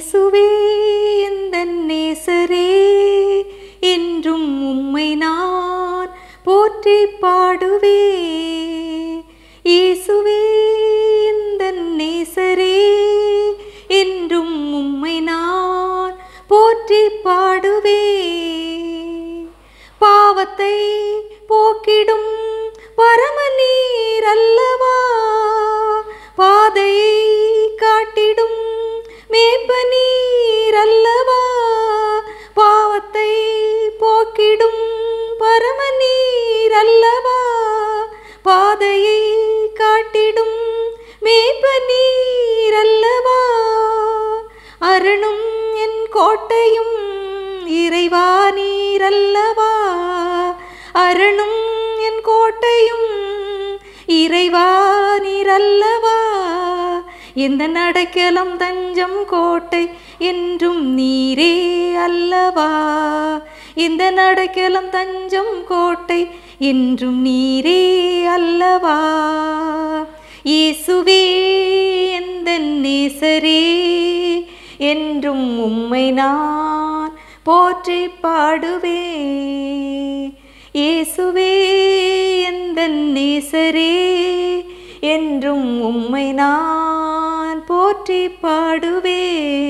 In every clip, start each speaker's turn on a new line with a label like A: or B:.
A: இயேசுவே இந்த நேசரே என்றும் உம்மை நான் போற்றி பாடுவே இயேசுவே இந்த நேசரே என்றும் உம்மை நான் போற்றி பாடுவே பாவத்தை போக்கிடும் பரமநீர் அல்லவா பாதையை காட்டிடும் மேப்பநீர் அல்லவா பாவத்தை போக்கிடும் பரமநீர் அல்லவா பாதையை காட்டிடும் மேப்பநீர் அல்லவா அரணும் என் கோட்டையும் இறைவா நீரல்லவா அரணும் என் கோட்டையும் இறைவா நீரல்லவா எந்த நடக்கலம் தஞ்சம் கோட்டை என்றும் நீரே அல்லவா இந்த நடக்கலம் தஞ்சம் கோட்டை என்றும் நீரே அல்லவா இயேசுவே எந்த நேசரே என்றும் உம்மை நான் போற்றி பாடுவே இயேசுவே எந்த நேசரே என்றும் உம்மை நான் போற்றி பாடுவே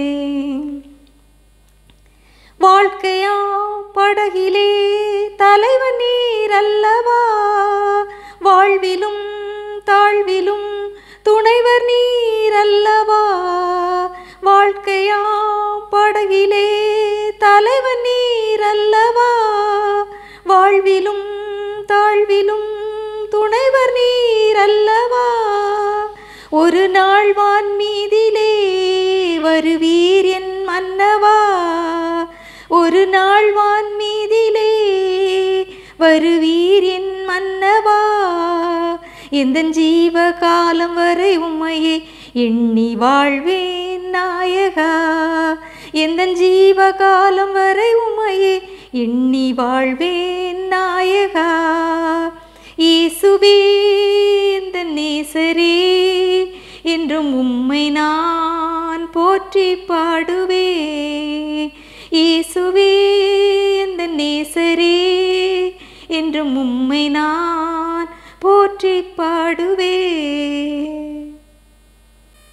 A: வாழ்க்கையா படகிலே தலைவன் நீர் அல்லவா வாழ்விலும் தாழ்விலும் துணைவர் நீர் அல்லவா வாழ்க்கையா படகிலே தலைவன் நீர் அல்லவா வாழ்விலும் தாழ்விலும் துணைவர் நீர் அல்லவா ஒரு நாள் வான் மீதிலே வருவீர் என் மன்னவா ஒரு நாள் வான் மீதிலே வருவீர் என் மன்னவா எந்த ஜீவ காலம் வரை உம்மையே எண்ணி வாழ்வேன் நாயகா எந்த ஜீவ காலம் வரை உம்மையே எண்ணி வாழ்வேன் நாயகா இயேசுவே இந்த நேசரே என்றும் உம்மை நான் போற்றி பாடுவே இயேசுவே இந்த நேசரே என்றும் உம்மை நான் போற்றி பாடுவே